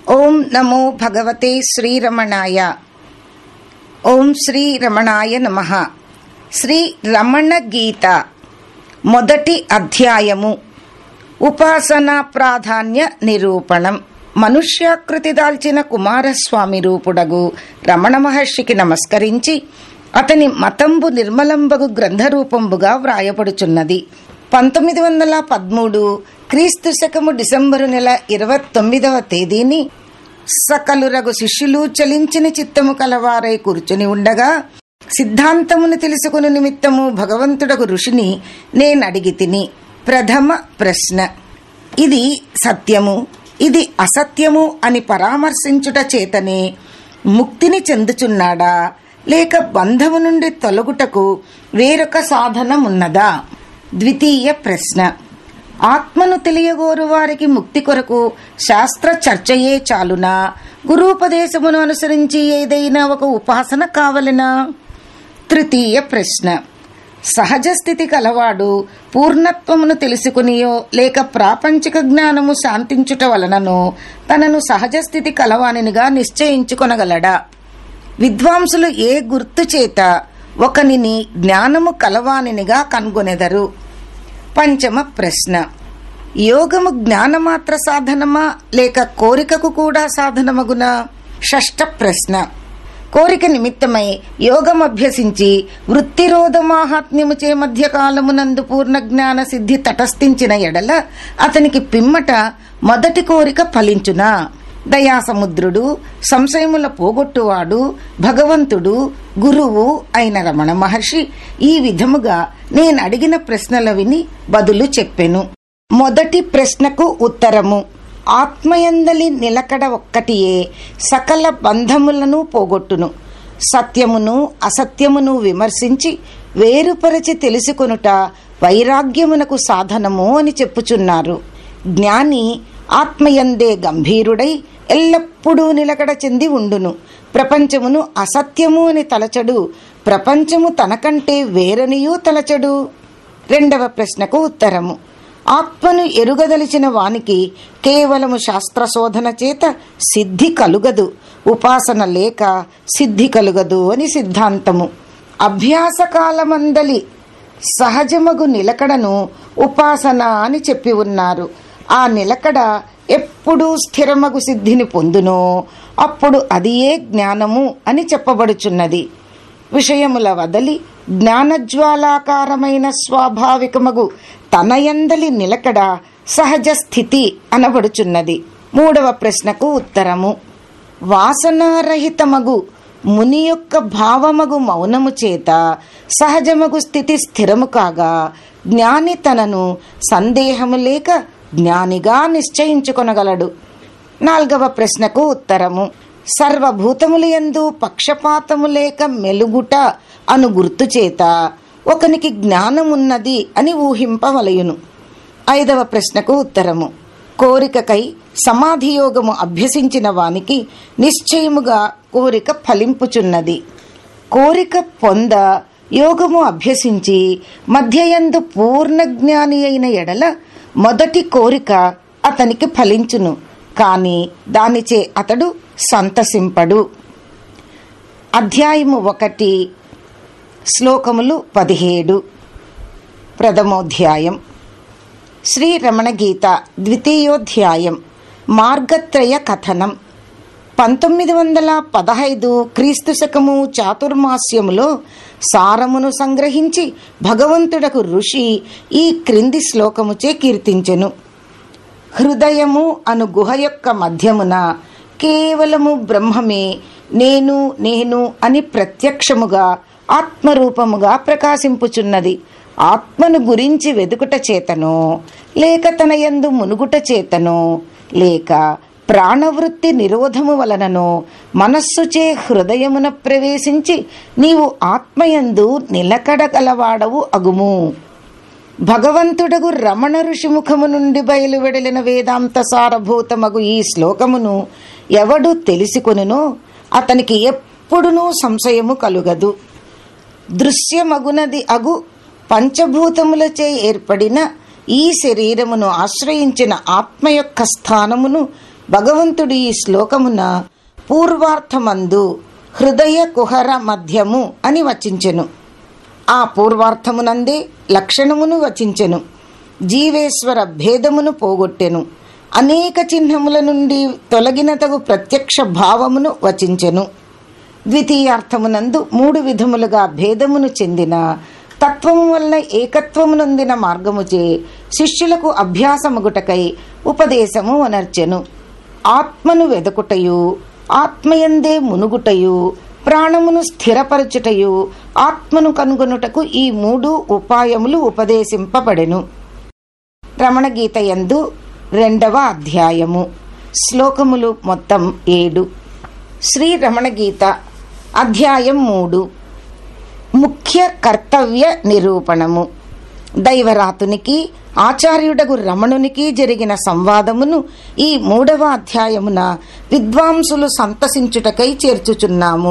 ఓం నమో భగవతే శ్రీరమణాయ ఓం శ్రీ రమణాయ నమ శ్రీ రమణ గీత మొదటి అధ్యాయము ఉపాసనా ప్రాధాన్య నిరూపణం మనుష్యాకృతి దాల్చిన కుమారస్వామి రూపుడగు రమణ మహర్షికి నమస్కరించి అతని మతంబు నిర్మలంబగు గ్రంథరూపంబుగా వ్రాయబడుచున్నది పంతొమ్మిది వందల పదమూడు క్రీస్తు శకము డిసెంబరు నెల ఇరవై తొమ్మిదవ తేదీని సకలురగు శిష్యులు చలించిన చిత్తము కలవారై కూర్చుని ఉండగా సిద్ధాంతమును తెలుసుకుని నిమిత్తము భగవంతుడకు ఋషిని నేనడిగి తిని ప్రథమ ప్రశ్న ఇది సత్యము ఇది అసత్యము అని పరామర్శించుట చేతనే ముక్తిని చెందుచున్నాడా లేక బంధము నుండి తొలగుటకు వేరొక సాధనమున్నదా ద్వితీయ ప్రశ్న ఆత్మను తెలియగోరు వారికి ముక్తి కొరకు శాస్త్ర చర్చయే చాలునా గురూపదేశమును అనుసరించి ఏదైనా ఒక ఉపాసన కావలెనా తృతీయ ప్రశ్న సహజ స్థితి కలవాడు పూర్ణత్వమును తెలుసుకునియో లేక ప్రాపంచిక జ్ఞానము శాంతించుట వలననో తనను సహజ స్థితి కలవానినిగా నిశ్చయించుకొనగలడా విద్వాంసులు ఏ గుర్తు చేత ఒకనిని జ్ఞానము కలవానినిగా కనుగొనెదరు పంచమ ప్రశ్న యోగము జ్ఞానమాత్ర సాధనమా లేక కోరికకు కూడా సాధనమగునా షష్ట ప్రశ్న కోరిక నిమిత్తమై యోగం అభ్యసించి వృత్తిరోధ మాహాత్మ్యముచే మధ్య కాలమునందు పూర్ణ జ్ఞాన సిద్ధి తటస్థించిన ఎడల అతనికి పిమ్మట మొదటి కోరిక ఫలించునా దయాసముద్రుడు సంశయముల పోగొట్టువాడు భగవంతుడు గురువు అయిన రమణ మహర్షి ఈ విధముగా నేను అడిగిన ప్రశ్నల విని బదులు చెప్పెను మొదటి ప్రశ్నకు ఉత్తరము ఆత్మయందలి నిలకడ ఒక్కటియే సకల బంధములను పోగొట్టును సత్యమును అసత్యమును విమర్శించి వేరుపరచి తెలుసుకొనుట వైరాగ్యమునకు సాధనము అని చెప్పుచున్నారు జ్ఞాని ఆత్మయందే గంభీరుడై ఎల్లప్పుడూ నిలకడ చెంది ఉండును ప్రపంచమును అసత్యము అని తలచడు ప్రపంచము తనకంటే వేరనియూ తలచడు రెండవ ప్రశ్నకు ఉత్తరము ఆత్మను ఎరుగదలిచిన వానికి కేవలము శాస్త్ర శోధన చేత సిద్ధి కలుగదు ఉపాసన లేక సిద్ధి కలుగదు అని సిద్ధాంతము అభ్యాస కాలమందలి సహజమగు నిలకడను ఉపాసన అని చెప్పి ఉన్నారు ఆ నిలకడ ఎప్పుడు స్థిరమగు సిద్ధిని పొందునో అప్పుడు అదియే జ్ఞానము అని చెప్పబడుచున్నది విషయముల వదలి జ్ఞానజ్వాలాకారమైన స్వాభావికమగు తనయందలి నిలకడ సహజ స్థితి అనబడుచున్నది మూడవ ప్రశ్నకు ఉత్తరము వాసనారహితమగు ముని యొక్క భావమగు మౌనము చేత సహజమగు స్థితి స్థిరము కాగా జ్ఞాని తనను సందేహము లేక జ్ఞానిగా నిశ్చయించుకొనగలడు నాల్గవ ప్రశ్నకు ఉత్తరము సర్వభూతములు ఎందు పక్షపాతము లేక మెలుగుట అను గుర్తు చేత ఒకనికి జ్ఞానమున్నది అని ఊహింపవలయును ఐదవ ప్రశ్నకు ఉత్తరము కోరికకై సమాధియోగము అభ్యసించిన వానికి నిశ్చయముగా కోరిక ఫలింపుచున్నది కోరిక పొంద యోగము అభ్యసించి మధ్యయందు పూర్ణ జ్ఞాని అయిన ఎడల మొదటి కోరిక అతనికి ఫలించును కాని దానిచే అతడు సంతసింపడు అధ్యాయము ఒకటి శ్లోకములు పదిహేడు ప్రథమోధ్యాయం శ్రీ రమణ గీత ద్వితీయోధ్యాయం మార్గత్రయ కథనం పంతొమ్మిది వందల పదహైదు క్రీస్తు శకము చాతుర్మాస్యములో సారమును సంగ్రహించి భగవంతుడకు ఋషి ఈ క్రింది శ్లోకముచే కీర్తించెను హృదయము అను గుహ యొక్క మధ్యమున కేవలము బ్రహ్మమే నేను నేను అని ప్రత్యక్షముగా ఆత్మరూపముగా ప్రకాశింపుచున్నది ఆత్మను గురించి వెదుకుట చేతనో లేక తన యందు మునుగుట చేతనో లేక ప్రాణవృత్తి నిరోధము వలననో మనస్సుచే హృదయమున ప్రవేశించి నీవు ఆత్మయందు నిలకడగలవాడవు అగుము భగవంతుడగు రమణ ఋషి ముఖము నుండి బయలువెడలిన వేదాంత సారభూతమగు ఈ శ్లోకమును ఎవడు తెలిసికొనునో అతనికి ఎప్పుడునూ సంశయము కలుగదు దృశ్యమగునది అగు పంచభూతములచే ఏర్పడిన ఈ శరీరమును ఆశ్రయించిన ఆత్మ యొక్క స్థానమును భగవంతుడు ఈ శ్లోకమున పూర్వార్థమందు హృదయ కుహర మధ్యము అని వచించెను ఆ పూర్వార్థమునందే లక్షణమును వచించెను జీవేశ్వర భేదమును పోగొట్టెను అనేక చిహ్నముల నుండి తొలగిన తగు ప్రత్యక్ష భావమును వచించెను ద్వితీయార్థమునందు మూడు విధములుగా భేదమును చెందిన తత్వము వల్ల ఏకత్వమునొందిన మార్గముచే శిష్యులకు అభ్యాసముగుటకై ఉపదేశము అనర్చెను ఆత్మను వెదకుటయు ఆత్మయందే మునుగుటయు ప్రాణమును స్థిరపరచుటయు ఆత్మను కనుగొనుటకు ఈ మూడు ఉపాయములు ఉపదేశింపబడెను రమణగీత యందు రెండవ అధ్యాయము శ్లోకములు మొత్తం ఏడు శ్రీ రమణగీత అధ్యాయం మూడు ముఖ్య కర్తవ్య నిరూపణము దైవరాతునికి ఆచార్యుడగు రమణునికి జరిగిన సంవాదమును ఈ మూడవ అధ్యాయమున విద్వాంసులు సంతసించుటకై చేర్చుచున్నాము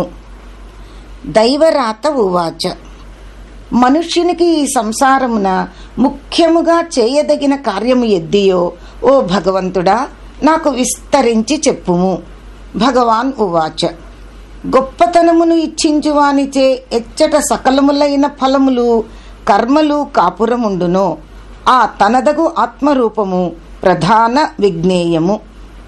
దైవరాత ఉవాచ మనుష్యునికి ఈ సంసారమున ముఖ్యముగా చేయదగిన కార్యము ఎద్దియో ఓ భగవంతుడా నాకు విస్తరించి చెప్పుము భగవాన్ ఉవాచ గొప్పతనమును ఇచ్చించువానిచే ఎచ్చట సకలములైన ఫలములు కర్మలు కాపురముండునో ఆ తనదగు ఆత్మరూపము ప్రధాన విజ్ఞేయము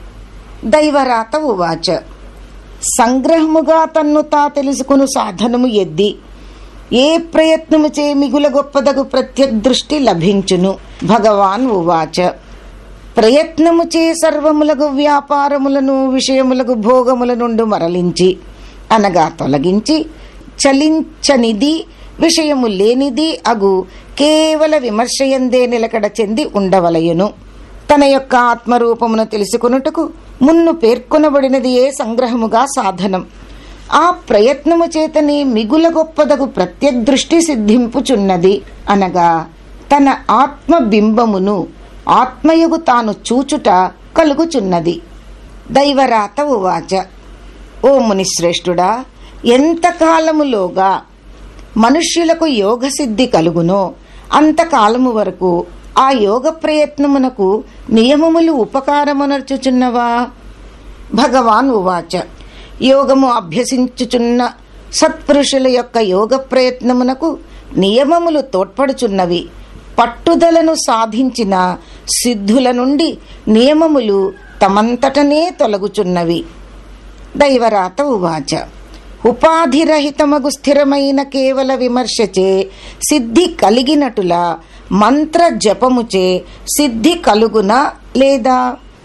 దైవరాత ఉవాచ సంగ్రహముగా తన్ను తా తెలుసుకును సాధనము ఎద్ది ఏ ప్రయత్నము చే మిగుల గొప్పదగు ప్రత్యదృష్టి లభించును భగవాన్ ఉవాచ ప్రయత్నము చే సర్వములగు వ్యాపారములను విషయములకు భోగముల నుండి మరలించి అనగా తొలగించి చలించనిది విషయము లేనిది అగు కేవల విమర్శయందే నిలకడ చెంది ఉండవలయును తన యొక్క ఆత్మరూపమును తెలుసుకొనుటకు మున్ను పేర్కొనబడినది ఏ సంగ్రహముగా సాధనం ఆ ప్రయత్నము చేతని మిగుల గొప్పదగు ప్రత్యదృష్టి సిద్ధింపుచున్నది అనగా తన ఆత్మ బింబమును ఆత్మయుగు తాను చూచుట కలుగుచున్నది దైవరాత ఉవాచ ఓ మునిశ్రేష్ఠుడా ఎంతకాలములోగా మనుష్యులకు యోగ సిద్ధి కలుగునో అంతకాలము వరకు ఆ యోగ ప్రయత్నమునకు నియమములు ఉపకారమునర్చుచున్నవా భగవాన్ ఉవాచ యోగము అభ్యసించుచున్న సత్పురుషుల యొక్క యోగ ప్రయత్నమునకు నియమములు తోడ్పడుచున్నవి పట్టుదలను సాధించిన సిద్ధుల నుండి నియమములు తమంతటనే తొలగుచున్నవి దైవరాత ఉవాచ ఉపాధిరహితమగు స్థిరమైన కేవల విమర్శచే సిద్ధి కలిగినటులా మంత్ర జపముచే సిద్ధి కలుగునా లేదా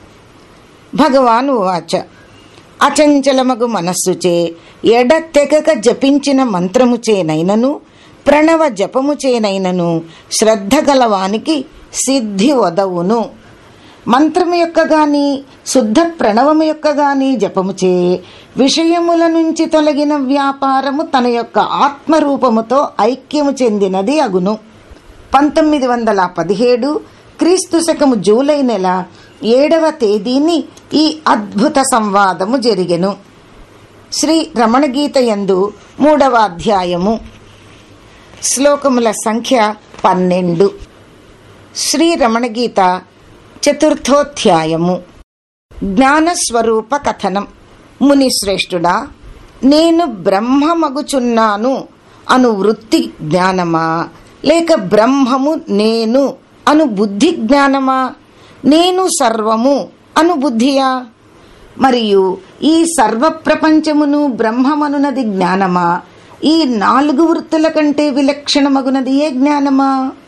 భగవాన్ ఉవాచ అచంచలమగు మనస్సుచే ఎడతెగక జపించిన మంత్రముచేనైనను ప్రణవ జపముచేనైనను శ్రద్ధ గలవానికి సిద్ధి వదవును మంత్రము యొక్క గాని శుద్ధ ప్రణవము యొక్క గాని జపముచే విషయముల నుంచి తొలగిన వ్యాపారము తన యొక్క ఆత్మరూపముతో ఐక్యము చెందినది అగును పంతొమ్మిది వందల పదిహేడు క్రీస్తు శకము జూలై నెల ఏడవ తేదీని ఈ అద్భుత సంవాదము జరిగెను శ్రీ రమణగీత యందు మూడవ అధ్యాయము శ్లోకముల సంఖ్య పన్నెండు శ్రీ రమణగీత చతుర్థోధ్యాయము జ్ఞానస్వరూప కథనం ముని శ్రేష్ఠుడా నేను బ్రహ్మమగుచున్నాను అను వృత్తి జ్ఞానమా లేక బ్రహ్మము నేను అను బుద్ధి జ్ఞానమా నేను సర్వము అను బుద్ధియా మరియు ఈ సర్వ ప్రపంచమును బ్రహ్మమనునది జ్ఞానమా ఈ నాలుగు వృత్తుల కంటే విలక్షణమగునది ఏ జ్ఞానమా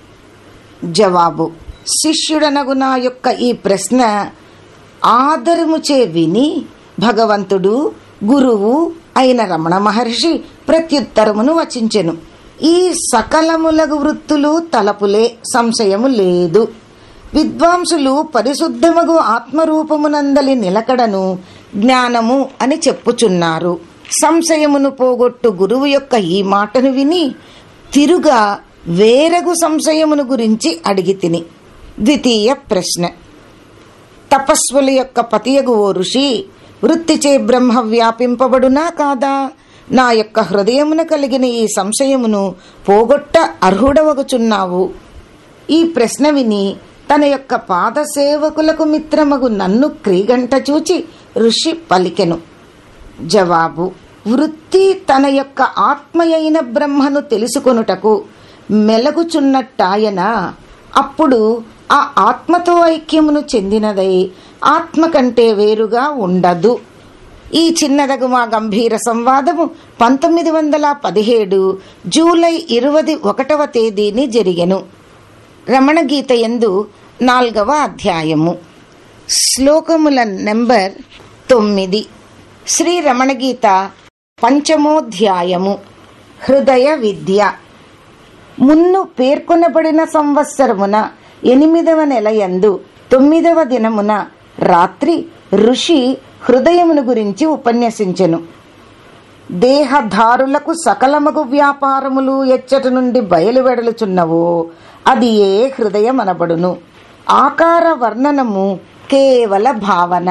జవాబు శిష్యుడనగు నా యొక్క ఈ ప్రశ్న ఆదరముచే విని భగవంతుడు గురువు అయిన రమణ మహర్షి ప్రత్యుత్తరమును వచించెను ఈ సకలములగు వృత్తులు తలపులే సంశయము లేదు విద్వాంసులు పరిశుద్ధమగు ఆత్మరూపమునందలి నిలకడను జ్ఞానము అని చెప్పుచున్నారు సంశయమును పోగొట్టు గురువు యొక్క ఈ మాటను విని తిరుగా వేరగు సంశయమును గురించి అడిగి తిని ద్వితీయ ప్రశ్న తపస్సుల యొక్క పతియగు ఓ ఋషి వృత్తిచే బ్రహ్మ వ్యాపింపబడునా కాదా నా యొక్క హృదయమున కలిగిన ఈ సంశయమును పోగొట్ట అర్హుడవగుచున్నావు ఈ ప్రశ్న విని తన యొక్క పాద సేవకులకు మిత్రమగు నన్ను క్రీగంట చూచి ఋషి పలికెను జవాబు వృత్తి తన యొక్క ఆత్మయైన బ్రహ్మను తెలుసుకొనుటకు మెలగుచున్నట్టాయన అప్పుడు ఆ ఆత్మతో ఐక్యమును చెందినదై ఆత్మ కంటే వేరుగా ఉండదు ఈ చిన్నదగు మా గంభీర సంవాదము పంతొమ్మిది వందల పదిహేడు జూలై ఇరవై ఒకటవ తేదీని జరిగెను రమణగీత ఎందు నాల్గవ అధ్యాయము శ్లోకముల నెంబర్ తొమ్మిది శ్రీ రమణగీత పంచమోధ్యాయము హృదయ విద్య మున్ను పేర్కొనబడిన సంవత్సరమున ఎనిమిదవ నెలయందు తొమ్మిదవ దినమున రాత్రి ఋషి హృదయమును గురించి ఉపన్యసించెను దేహధారులకు సకలమగు వ్యాపారములు ఎచ్చట నుండి బయలువెడలుచున్నవో అది ఏ హృదయం అనబడును ఆకార వర్ణనము కేవల భావన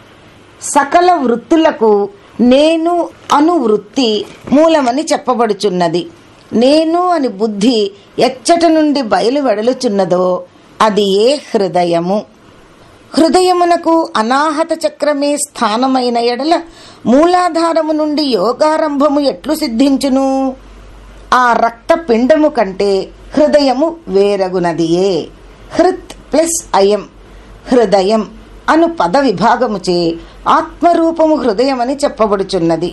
సకల వృత్తులకు నేను అను వృత్తి మూలమని చెప్పబడుచున్నది నేను అని బుద్ధి ఎచ్చట నుండి బయలు వెడలుచున్నదో అది ఏ హృదయము హృదయమునకు అనాహత చక్రమే స్థానమైన ఎడల మూలాధారము నుండి యోగారంభము ఎట్లు సిద్ధించును ఆ రక్త పిండము కంటే హృదయము వేరగునదియే హృత్ ప్లస్ అయం హృదయం అను పద విభాగముచే ఆత్మరూపము హృదయమని చెప్పబడుచున్నది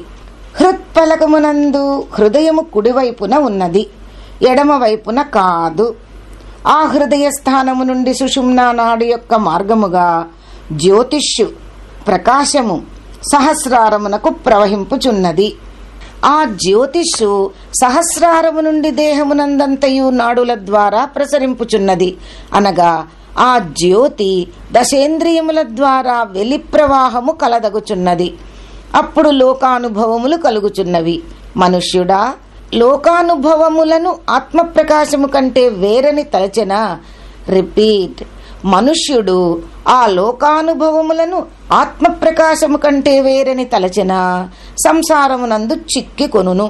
హృత్పలకమునందు హృదయము కుడివైపున ఉన్నది ఎడమ వైపున కాదు ఆ హృదయ స్థానము నుండి సుషుమ్నా నాడు యొక్క మార్గముగా జ్యోతిష్యు ప్రకాశము సహస్రారమునకు ప్రవహింపుచున్నది ఆ జ్యోతిషు సహస్రారము నుండి దేహమునందంతయు నాడుల ద్వారా ప్రసరింపుచున్నది అనగా ఆ జ్యోతి దశేంద్రియముల ద్వారా వెలి ప్రవాహము కలదగుచున్నది అప్పుడు లోకానుభవములు కలుగుచున్నవి మనుష్యుడా లోకానుభవములను ఆత్మప్రకాశము కంటే వేరని తలచెన రిపీట్ మనుష్యుడు ఆ లోకానుభవములను ఆత్మప్రకాశము కంటే వేరని తలచెన సంసారమునందు చిక్కి కొనును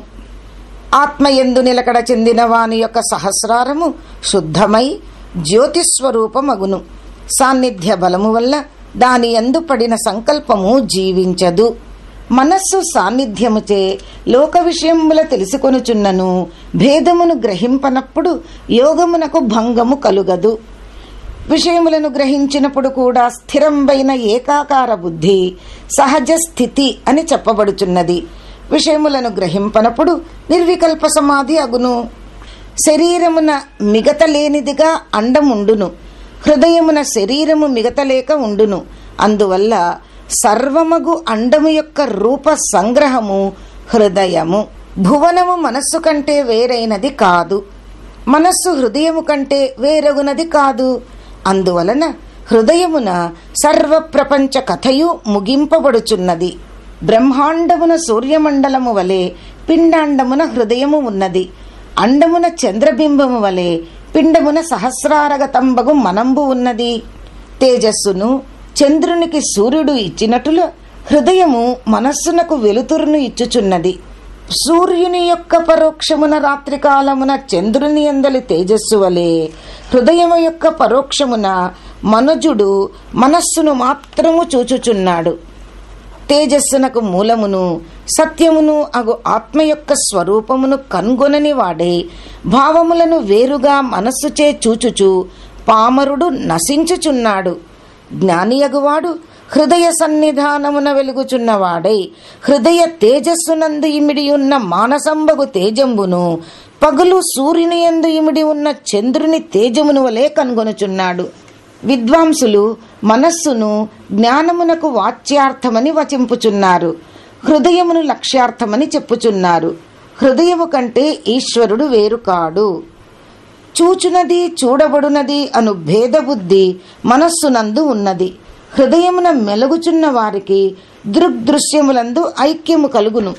ఆత్మయందు నిలకడ చెందిన వాని యొక్క సహస్రారము శుద్ధమై జ్యోతిస్వరూపమగును సాన్నిధ్య బలము వల్ల దాని ఎందు పడిన సంకల్పము జీవించదు మనస్సు సాన్నిధ్యముచే లోక విషయముల తెలుసుకొనుచున్నను భేదమును గ్రహింపనప్పుడు యోగమునకు భంగము కలుగదు విషయములను గ్రహించినప్పుడు కూడా స్థిరంబైన ఏకాకార బుద్ధి సహజ స్థితి అని చెప్పబడుచున్నది విషయములను గ్రహింపనప్పుడు నిర్వికల్ప సమాధి అగును శరీరమున మిగతలేనిదిగా అండముండును హృదయమున శరీరము మిగతలేక ఉండును అందువల్ల సర్వమగు అండము యొక్క రూప సంగ్రహము హృదయము భువనము మనస్సు కంటే వేరైనది కాదు మనస్సు హృదయము కంటే వేరగునది కాదు అందువలన హృదయమున సర్వ ప్రపంచ కథయు ముగింపబడుచున్నది బ్రహ్మాండమున సూర్యమండలము వలె పిండాండమున హృదయము ఉన్నది అండమున చంద్రబింబము వలె పిండమున సహస్రారగతంబగు మనంబు ఉన్నది తేజస్సును చంద్రునికి సూర్యుడు ఇచ్చినట్లు హృదయము మనస్సునకు వెలుతురును ఇచ్చుచున్నది సూర్యుని యొక్క పరోక్షమున రాత్రికాలమున చంద్రుని ఎందలి తేజస్సు వలె హృదయము యొక్క పరోక్షమున మనుజుడు మనస్సును మాత్రము చూచుచున్నాడు తేజస్సునకు మూలమును సత్యమును అగు ఆత్మ యొక్క స్వరూపమును కనుగొనని వాడే భావములను వేరుగా మనస్సుచే చూచుచు పామరుడు నశించుచున్నాడు జ్ఞానియగువాడు హృదయ సన్నిధానమున వెలుగుచున్నవాడై హృదయ తేజస్సునందు ఇమిడి ఉన్న మానసంబగు తేజంబును పగులు సూర్యుని ఎందు ఇమిడి ఉన్న చంద్రుని తేజమును వలె కనుగొనుచున్నాడు విద్వాంసులు మనస్సును జ్ఞానమునకు వాచ్యార్థమని వచింపుచున్నారు హృదయమును లక్ష్యార్థమని చెప్పుచున్నారు హృదయము కంటే ఈశ్వరుడు వేరు కాడు చూచునది చూడబడునది అను భేదబుద్ధి మనస్సునందు ఉన్నది హృదయమున మెలుగుచున్న వారికి దృగ్దృశ్యములందు ఐక్యము కలుగును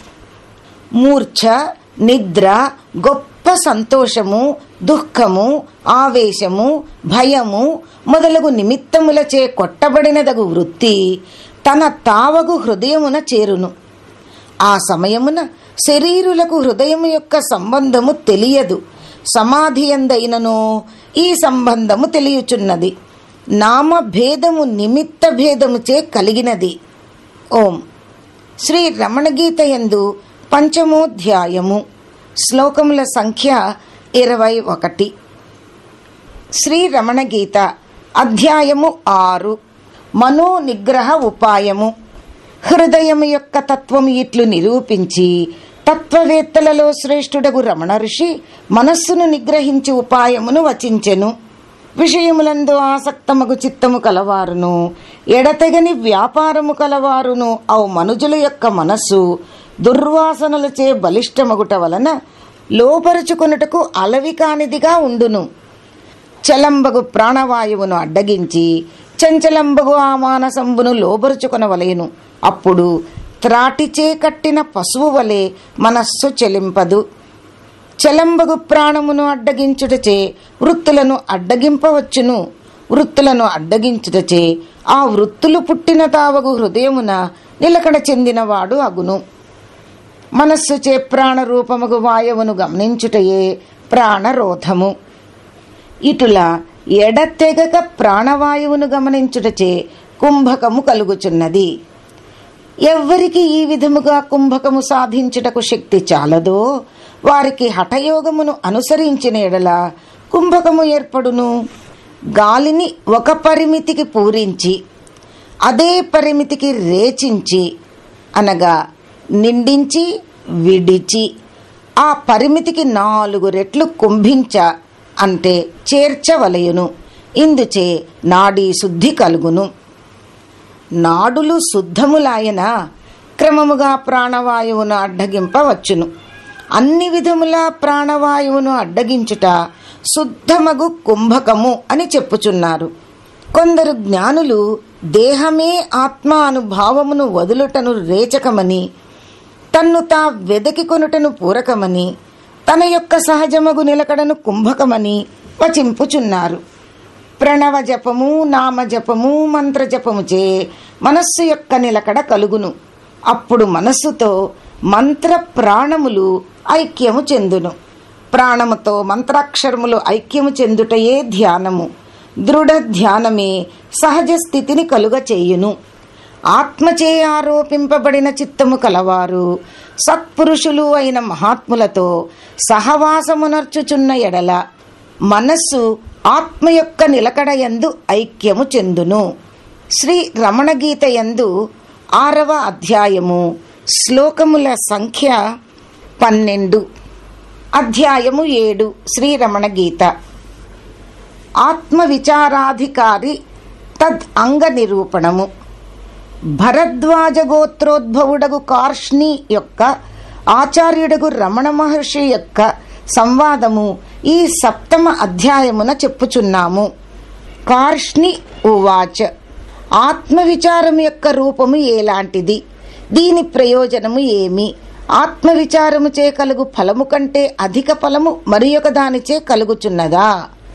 మూర్ఛ నిద్ర గొప్ప సంతోషము దుఃఖము ఆవేశము భయము మొదలగు నిమిత్తములచే కొట్టబడినదగు వృత్తి తన తావగు హృదయమున చేరును ఆ సమయమున శరీరులకు హృదయము యొక్క సంబంధము తెలియదు సమాధి ఎందైనను ఈ సంబంధము తెలియచున్నది నామ భేదము నిమిత్త భేదముచే కలిగినది ఓం శ్రీ రమణగీత యందు పంచమోధ్యాయము శ్లోకముల సంఖ్య ఇరవై ఒకటి శ్రీ రమణగీత అధ్యాయము ఆరు మనో నిగ్రహ ఉపాయము హృదయము యొక్క తత్వము ఇట్లు నిరూపించి తత్వవేత్తలలో శ్రేష్ఠుడగు రమణ ఋషి మనస్సును నిగ్రహించి ఉపాయమును వచించెను విషయములందు ఆసక్తమగు చిత్తము కలవారును ఎడతెగని వ్యాపారము కలవారును అవు మనుజుల యొక్క మనస్సు దుర్వాసనలచే బలిష్టమగుట వలన లోపరుచుకొనుటకు అలవి కానిదిగా ఉండును చలంబగు ప్రాణవాయువును అడ్డగించి చంచలంబగు ఆ మానసంబును లోబరుచుకొనవలేను అప్పుడు త్రాటిచే కట్టిన పశువు వలె మనస్సు చెలింపదు చలంబగు ప్రాణమును అడ్డగించుటచే వృత్తులను అడ్డగింపవచ్చును వృత్తులను అడ్డగించుటచే ఆ వృత్తులు పుట్టిన తావగు హృదయమున నిలకడ చెందినవాడు అగును మనస్సుచే ప్రాణరూపముగు వాయువును గమనించుటయే ప్రాణరోధము ఇటుల ఎడతెగక ప్రాణవాయువును గమనించుటచే కుంభకము కలుగుచున్నది ఎవ్వరికి ఈ విధముగా కుంభకము సాధించుటకు శక్తి చాలదో వారికి హఠయోగమును అనుసరించిన ఎడల కుంభకము ఏర్పడును గాలిని ఒక పరిమితికి పూరించి అదే పరిమితికి రేచించి అనగా నిండించి విడిచి ఆ పరిమితికి నాలుగు రెట్లు కుంభించ అంటే చేర్చవలయును ఇందుచే నాడీ శుద్ధి కలుగును నాడులు శుద్ధములాయన క్రమముగా ప్రాణవాయువును అడ్డగింపవచ్చును అన్ని విధముల ప్రాణవాయువును అడ్డగించుట శుద్ధమగు కుంభకము అని చెప్పుచున్నారు కొందరు జ్ఞానులు దేహమే ఆత్మ అనుభావమును వదులుటను రేచకమని తన్ను తా వెదకి కొనుటను పూరకమని తన యొక్క సహజమగు నిలకడను కుంభకమని వచింపుచున్నారు ప్రణవ జపము నామ జపము మంత్ర జపముచే మనస్సు యొక్క నిలకడ కలుగును అప్పుడు మనస్సుతో మంత్ర ప్రాణములు ఐక్యము చెందును ప్రాణముతో మంత్రాక్షరములు ఐక్యము చెందుటయే ధ్యానము దృఢ ధ్యానమే సహజ స్థితిని కలుగ చేయును ఆత్మచే ఆరోపింపబడిన చిత్తము కలవారు సత్పురుషులు అయిన మహాత్ములతో సహవాసమునర్చుచున్న ఎడల మనస్సు ఆత్మ యొక్క నిలకడయందు ఐక్యము చెందును శ్రీ రమణగీత యందు ఆరవ అధ్యాయము శ్లోకముల సంఖ్య పన్నెండు అధ్యాయము ఏడు శ్రీ రమణ గీత ఆత్మ విచారాధికారి తద్ అంగ నిరూపణము భరద్వాజ గోత్రోద్భవుడగు కార్ష్ణి యొక్క ఆచార్యుడగు రమణ మహర్షి యొక్క సంవాదము ఈ సప్తమ అధ్యాయమున చెప్పుచున్నాము కార్ష్ణి ఉవాచ ఆత్మవిచారం యొక్క రూపము ఎలాంటిది దీని ప్రయోజనము ఏమి ఆత్మవిచారము చే కలుగు ఫలము కంటే అధిక ఫలము మరి ఒక దానిచే కలుగుచున్నదా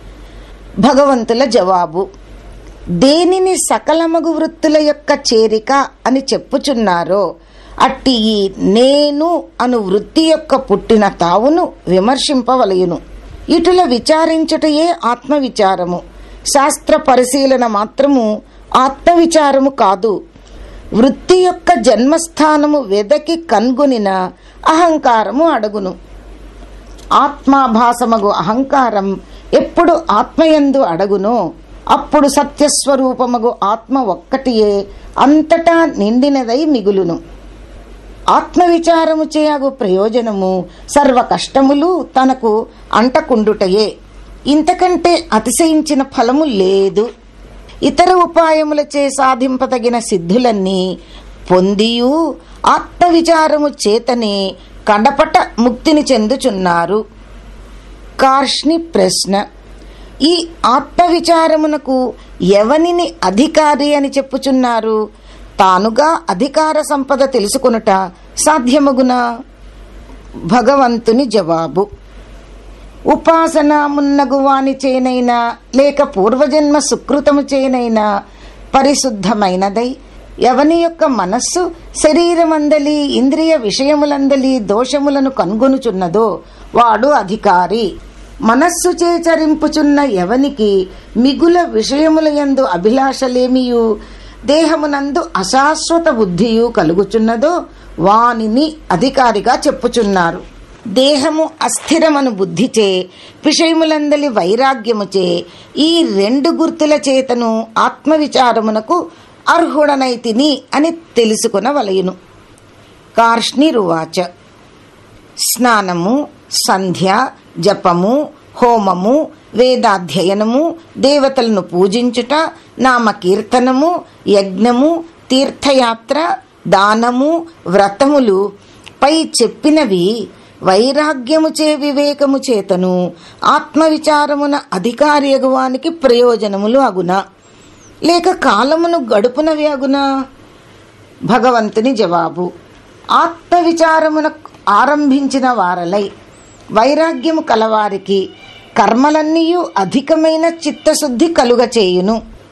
భగవంతుల జవాబు దేనిని సకలమగు వృత్తుల యొక్క చేరిక అని చెప్పుచున్నారో అట్టి ఈ నేను అను వృత్తి యొక్క పుట్టిన తావును విమర్శింపవలయును ఇటుల విచారించుటయే ఆత్మవిచారము శాస్త్ర పరిశీలన మాత్రము ఆత్మవిచారము కాదు వృత్తి యొక్క జన్మస్థానము వెదకి కన్గొనిన అహంకారము అడుగును ఆత్మాభాసమగు అహంకారం ఎప్పుడు ఆత్మయందు అడగునో అప్పుడు సత్యస్వరూపమగు ఆత్మ ఒక్కటియే అంతటా నిండినదై మిగులును ఆత్మవిచారము చేయగు ప్రయోజనము సర్వ కష్టములు తనకు అంటకుండుటయే ఇంతకంటే అతిశయించిన ఫలము లేదు ఇతర ఉపాయములచే సాధింపదగిన సిద్ధులన్నీ పొందియు ఆత్మవిచారము చేతనే కడపట ముక్తిని చెందుచున్నారు కార్ష్ని ప్రశ్న ఈ ఆత్మవిచారమునకు ఎవనిని అధికారి అని చెప్పుచున్నారు తానుగా అధికార సంపద తెలుసుకొనుట సాధ్యమగునా భగవంతుని జవాబు ఉపాసన మున్నగు వాని చేనైనా లేక పూర్వజన్మ సుకృతము చేనైనా పరిశుద్ధమైనదై ఎవని యొక్క మనస్సు శరీరమందలి ఇంద్రియ విషయములందలి దోషములను కనుగొనుచున్నదో వాడు అధికారి మనస్సు చేచరింపుచున్న ఎవనికి మిగుల విషయముల యందు అభిలాషలేమియు దేహమునందు అశాశ్వత బుద్ధియు కలుగుచున్నదో వానిని అధికారిగా చెప్పుచున్నారు దేహము అస్థిరమను బుద్ధిచే విషయములందలి వైరాగ్యముచే ఈ రెండు గుర్తుల చేతను ఆత్మవిచారమునకు అర్హుడనైతిని అని తెలుసుకునవలయును కార్ష్ణిరువాచ స్నానము సంధ్య జపము హోమము వేదాధ్యయనము దేవతలను పూజించుట నామకీర్తనము యజ్ఞము తీర్థయాత్ర దానము వ్రతములు పై చెప్పినవి వైరాగ్యముచే వివేకము చేతను ఆత్మవిచారమున అధికారి అగువానికి ప్రయోజనములు అగునా లేక కాలమును గడుపునవి అగునా భగవంతుని జవాబు ఆత్మవిచారమున ఆరంభించిన వారలై వైరాగ్యము కలవారికి కర్మలన్నీయు అధికమైన చిత్తశుద్ధి కలుగచేయును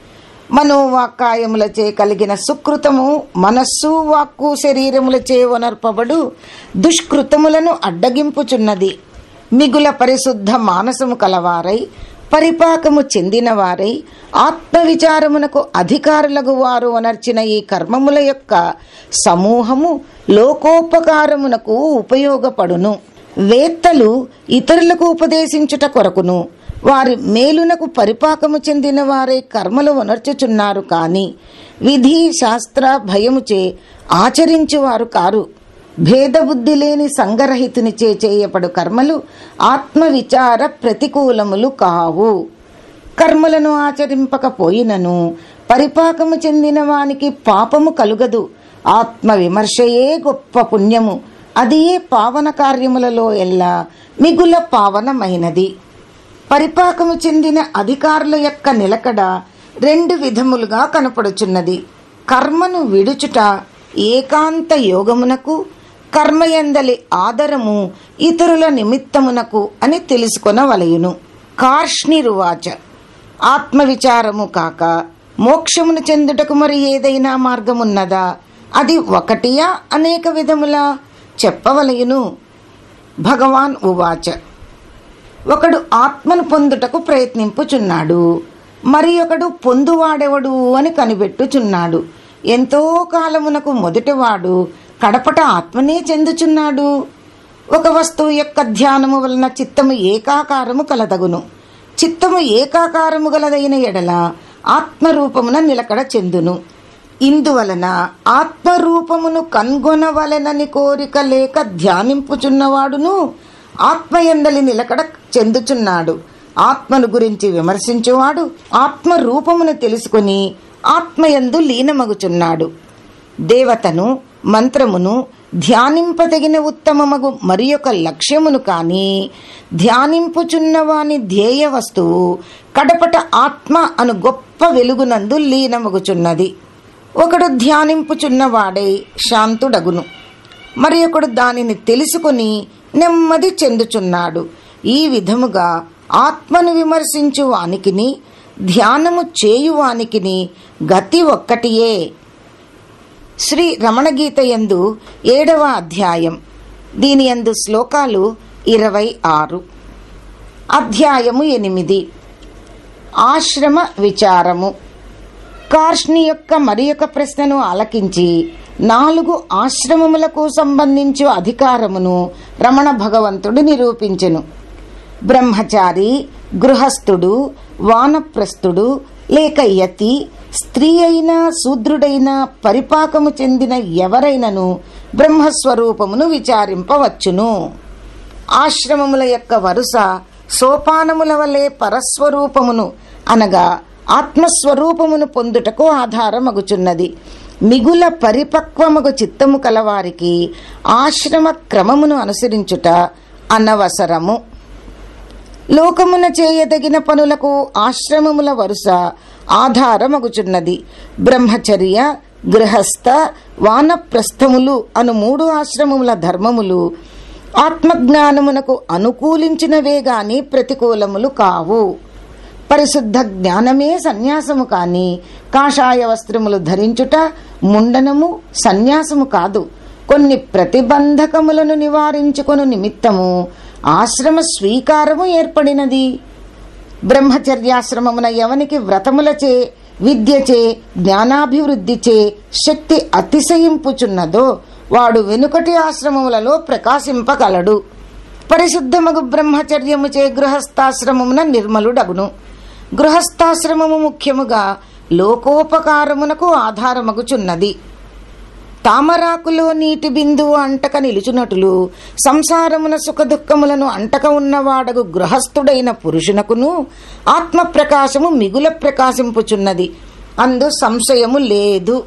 మనోవాకాయములచే కలిగిన సుకృతము మనస్సు వాక్కు శరీరములచే వనర్పబడు దుష్కృతములను అడ్డగింపుచున్నది మిగుల పరిశుద్ధ మానసము కలవారై పరిపాకము చెందినవారై ఆత్మవిచారమునకు అధికారులకు వారు అనర్చిన ఈ కర్మముల యొక్క సమూహము లోకోపకారమునకు ఉపయోగపడును వేత్తలు ఇతరులకు ఉపదేశించుట కొరకును వారి మేలునకు పరిపాకము చెందిన వారే కర్మలు వనర్చుచున్నారు కాని విధి శాస్త్ర భయముచే ఆచరించువారు కారు భేదబుద్ధి లేని సంగరహితునిచే చేయపడు కర్మలు ఆత్మవిచార ప్రతికూలములు కావు కర్మలను ఆచరింపకపోయినను పరిపాకము చెందిన వానికి పాపము కలుగదు ఆత్మ విమర్శయే గొప్ప పుణ్యము అదియే పావన కార్యములలో ఎల్లా మిగుల పావనమైనది పరిపాకము చెందిన అధికారుల యొక్క నిలకడ రెండు విధములుగా కనపడుచున్నది కర్మను విడుచుట ఏకాంత యోగమునకు కర్మయందలి ఆదరము ఇతరుల నిమిత్తమునకు అని తెలుసుకొనవలయును కార్ష్ణిరువాచ ఆత్మవిచారము కాక మోక్షమును చెందుటకు మరి ఏదైనా మార్గమున్నదా అది ఒకటియా అనేక విధములా చెప్పవలయును భగవాన్ ఉవాచ ఒకడు ఆత్మను పొందుటకు ప్రయత్నింపుచున్నాడు మరి ఒకడు పొందువాడెవడు అని కనిపెట్టుచున్నాడు ఎంతో కాలమునకు మొదటివాడు కడపట ఆత్మనే చెందుచున్నాడు ఒక వస్తువు యొక్క ధ్యానము వలన చిత్తము ఏకాకారము కలదగును చిత్తము ఏకాకారము గలదైన ఎడల ఆత్మరూపమున నిలకడ చెందును ఇందువలన ఆత్మరూపమును కనుగొనవలెనని కోరిక లేక ధ్యానింపుచున్నవాడును ఆత్మయందలి నిలకడ చెందుచున్నాడు ఆత్మను గురించి విమర్శించువాడు ఆత్మ రూపమును తెలుసుకుని ఆత్మయందు లీనమగుచున్నాడు దేవతను మంత్రమును ధ్యానింపదగిన ఉత్తమమగు మరి ఒక లక్ష్యమును కాని ధ్యానింపుచున్నవాని ధ్యేయ వస్తువు కడపట ఆత్మ అను గొప్ప వెలుగునందు లీనమగుచున్నది ఒకడు ధ్యానింపుచున్నవాడై శాంతుడగును మరి ఒకడు దానిని తెలుసుకుని నెమ్మది చెందుచున్నాడు ఈ విధముగా ఆత్మను విమర్శించు వానికిని ధ్యానము చేయువానికిని గతి ఒక్కటియే శ్రీ రమణగీత యందు ఏడవ అధ్యాయం దీని యందు శ్లోకాలు ఇరవై ఆరు అధ్యాయము ఎనిమిది ఆశ్రమ విచారము కార్ష్ని యొక్క మరి ఒక ప్రశ్నను ఆలకించి నాలుగు ఆశ్రమములకు సంబంధించు అధికారమును రమణ భగవంతుడు నిరూపించెను బ్రహ్మచారి గృహస్థుడు వానప్రస్థుడు లేక యతి స్త్రీ అయినా శూద్రుడైనా పరిపాకము చెందిన ఎవరైనను బ్రహ్మస్వరూపమును విచారింపవచ్చును ఆశ్రమముల యొక్క వరుస సోపానముల వలె పరస్వరూపమును అనగా ఆత్మస్వరూపమును పొందుటకు ఆధారమగుచున్నది మిగుల పరిపక్వమగు చిత్తము కలవారికి ఆశ్రమ క్రమమును అనుసరించుట అనవసరము లోకమున చేయదగిన పనులకు ఆశ్రమముల వరుస ఆధారమగుచున్నది బ్రహ్మచర్య గృహస్థ వానప్రస్థములు అను మూడు ఆశ్రమముల ధర్మములు ఆత్మజ్ఞానమునకు అనుకూలించినవే గాని ప్రతికూలములు కావు పరిశుద్ధ జ్ఞానమే సన్యాసము కాని కాషాయ వస్త్రములు ధరించుట ముండనము సన్యాసము కాదు కొన్ని ప్రతిబంధకములను నివారించుకొను నిమిత్తము ఆశ్రమ స్వీకారము ఏర్పడినది బ్రహ్మచర్యాశ్రమమున ఎవనికి వ్రతములచే విద్యచే జ్ఞానాభివృద్ధిచే శక్తి అతిశయింపుచున్నదో వాడు వెనుకటి ఆశ్రమములలో ప్రకాశింపగలడు పరిశుద్ధమగు బ్రహ్మచర్యముచే గృహస్థాశ్రమమున నిర్మలుడగును గృహస్థాశ్రమము ముఖ్యముగా లోకోపకారమునకు ఆధారమగుచున్నది తామరాకులో నీటి బిందువు అంటక నిలుచునట్లు సంసారమున సుఖదుఖములను అంటక ఉన్నవాడగు గృహస్థుడైన పురుషునకును ఆత్మ ప్రకాశము మిగుల ప్రకాశింపుచున్నది అందు సంశయము లేదు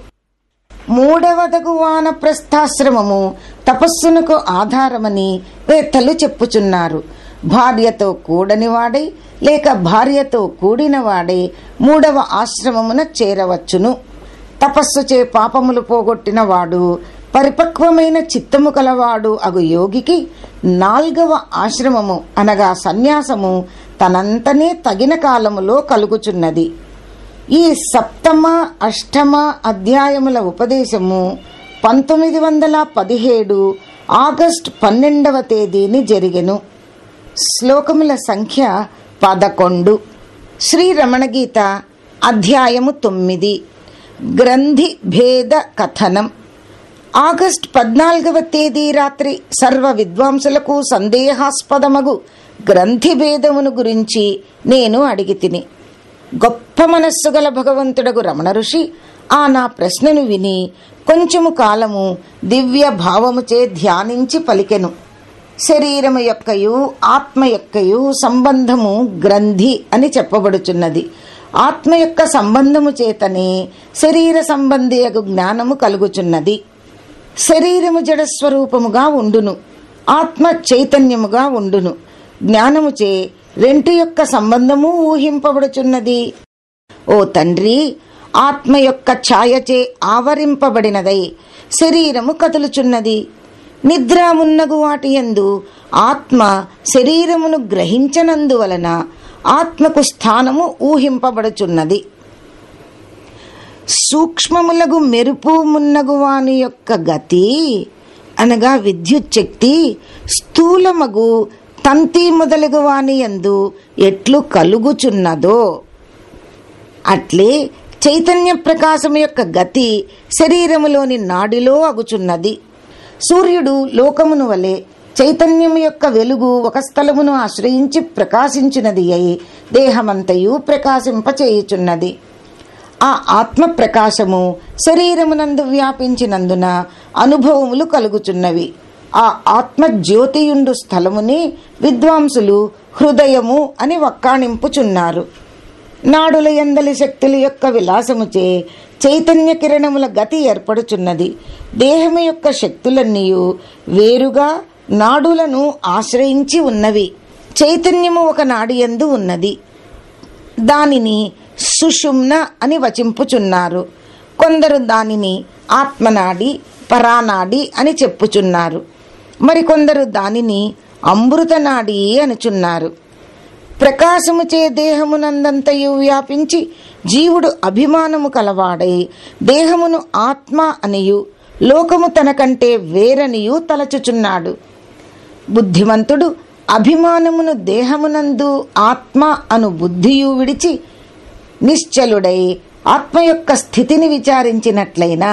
మూడవదగు వానప్రస్థాశ్రమము తపస్సునకు ఆధారమని వేత్తలు చెప్పుచున్నారు భార్యతో కూడనివాడై లేక భార్యతో కూడినవాడై మూడవ ఆశ్రమమున చేరవచ్చును తపస్సుచే పాపములు పోగొట్టిన వాడు పరిపక్వమైన చిత్తము కలవాడు అగు యోగికి నాల్గవ ఆశ్రమము అనగా సన్యాసము తనంతనే తగిన కాలములో కలుగుచున్నది ఈ సప్తమ అష్టమ అధ్యాయముల ఉపదేశము పంతొమ్మిది వందల పదిహేడు ఆగస్టు పన్నెండవ తేదీని జరిగెను శ్లోకముల సంఖ్య పదకొండు శ్రీ రమణగీత అధ్యాయము తొమ్మిది గ్రంథి భేద కథనం ఆగస్ట్ పద్నాలుగవ తేదీ రాత్రి సర్వ విద్వాంసులకు సందేహాస్పదమగు గ్రంథి భేదమును గురించి నేను అడిగి తిని గొప్ప మనస్సు గల భగవంతుడగు రమణ ఋషి ఆ నా ప్రశ్నను విని కొంచెము కాలము దివ్య భావముచే ధ్యానించి పలికెను శరీరము యొక్కయు ఆత్మ యొక్కయు సంబంధము గ్రంథి అని చెప్పబడుచున్నది ఆత్మ యొక్క సంబంధము చేతనే శరీర సంబంధియగు జ్ఞానము కలుగుచున్నది శరీరము జడస్వరూపముగా ఉండును ఆత్మ చైతన్యముగా ఉండును జ్ఞానముచే రెంటి యొక్క సంబంధము ఊహింపబడుచున్నది ఓ తండ్రి ఆత్మ యొక్క ఛాయచే ఆవరింపబడినదై శరీరము కదులుచున్నది నిద్రామున్నగు వాటి యందు ఆత్మ శరీరమును గ్రహించనందువలన ఆత్మకు స్థానము ఊహింపబడుచున్నది సూక్ష్మములగు మెరుపు మున్నగు వాని యొక్క గతి అనగా విద్యుత్ శక్తి స్థూలమగు తంతి మొదలగు వాని యందు ఎట్లు కలుగుచున్నదో అట్లే చైతన్య ప్రకాశం యొక్క గతి శరీరములోని నాడిలో అగుచున్నది సూర్యుడు లోకమును వలె చైతన్యము యొక్క వెలుగు ఒక స్థలమును ఆశ్రయించి ప్రకాశించినది అయి దేహమంతయు ప్రకాశింపచేయుచున్నది ఆ ఆత్మ ప్రకాశము శరీరమునందు వ్యాపించినందున అనుభవములు కలుగుచున్నవి ఆ ఆత్మ జ్యోతియుండు స్థలముని విద్వాంసులు హృదయము అని వక్కాణింపుచున్నారు నాడుల ఎందలి శక్తుల యొక్క విలాసముచే చైతన్య కిరణముల గతి ఏర్పడుచున్నది దేహము యొక్క శక్తులన్నీయు వేరుగా నాడులను ఆశ్రయించి ఉన్నవి చైతన్యము ఒక నాడియందు ఉన్నది దానిని సుషుమ్న అని వచింపుచున్నారు కొందరు దానిని ఆత్మనాడి పరానాడి అని చెప్పుచున్నారు మరికొందరు దానిని అమృతనాడి అనుచున్నారు ప్రకాశముచే దేహమునందంతయు వ్యాపించి జీవుడు అభిమానము కలవాడై దేహమును ఆత్మ అనియు లోకము తనకంటే వేరనియు తలచుచున్నాడు బుద్ధిమంతుడు అభిమానమును దేహమునందు ఆత్మ అను బుద్ధియు విడిచి నిశ్చలుడై ఆత్మ యొక్క స్థితిని విచారించినట్లయినా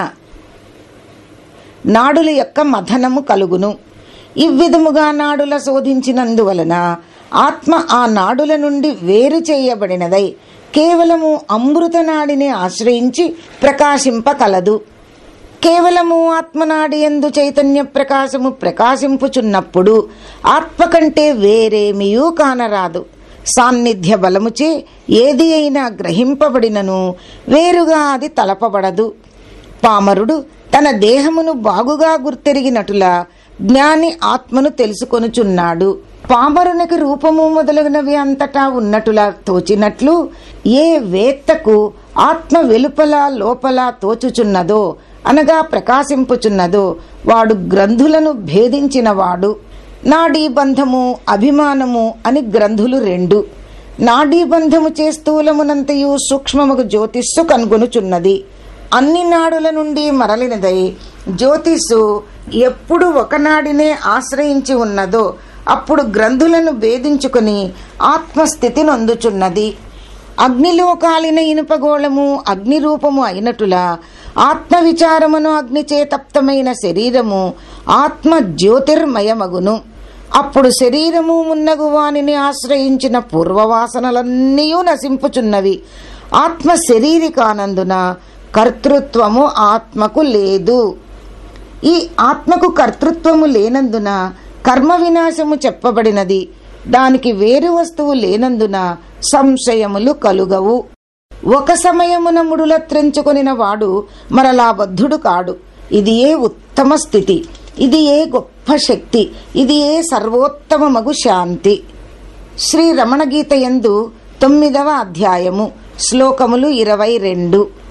నాడుల యొక్క మథనము కలుగును ఇవ్విధముగా నాడుల శోధించినందువలన ఆత్మ ఆ నాడుల నుండి వేరు చేయబడినదై కేవలము అమృత నాడిని ఆశ్రయించి ప్రకాశింపకలదు కేవలము ఆత్మనాడి ఎందు చైతన్య ప్రకాశము ప్రకాశింపుచున్నప్పుడు ఆత్మ కంటే వేరేమియూ కానరాదు సాన్నిధ్య బలముచే ఏది అయినా గ్రహింపబడినను వేరుగా అది తలపబడదు పామరుడు తన దేహమును బాగుగా గుర్తెరిగినటులా జ్ఞాని ఆత్మను తెలుసుకొనుచున్నాడు పామరునికి రూపము మొదలగునవి అంతటా ఉన్నట్టులా తోచినట్లు ఏ వేత్తకు ఆత్మ వెలుపల లోపల తోచుచున్నదో అనగా ప్రకాశింపుచున్నదో వాడు గ్రంథులను భేదించినవాడు నాడీ బంధము అభిమానము అని గ్రంథులు రెండు నాడీ బంధము చే స్థూలమునంతయు సూక్ష్మముకు జ్యోతిస్సు కనుగొనుచున్నది అన్ని నాడుల నుండి మరలినదై జ్యోతిస్సు ఎప్పుడు ఒక నాడినే ఆశ్రయించి ఉన్నదో అప్పుడు గ్రంథులను భేదించుకొని ఆత్మస్థితి నొందుచున్నది అగ్నిలో కాలిన ఇనుపగోళము అగ్ని రూపము అయినటులా ఆత్మ విచారమును అగ్నిచే తప్తమైన శరీరము ఆత్మ జ్యోతిర్మయమగును అప్పుడు శరీరము మున్నగు వానిని ఆశ్రయించిన పూర్వవాసనలన్నీ నశింపుచున్నవి ఆత్మ శరీరి కానందున కర్తృత్వము ఆత్మకు లేదు ఈ ఆత్మకు కర్తృత్వము లేనందున కర్మ వినాశము చెప్పబడినది దానికి వేరు వస్తువు లేనందున సంశయములు కలుగవు ఒక సమయమున ముడుల త్రెంచుకొనిన వాడు మరలా బద్ధుడు కాడు ఇది ఏ ఉత్తమ స్థితి ఇది ఏ గొప్ప శక్తి ఇది ఏ సర్వోత్తమమగు శాంతి శ్రీ రమణ గీత యందు తొమ్మిదవ అధ్యాయము శ్లోకములు ఇరవై రెండు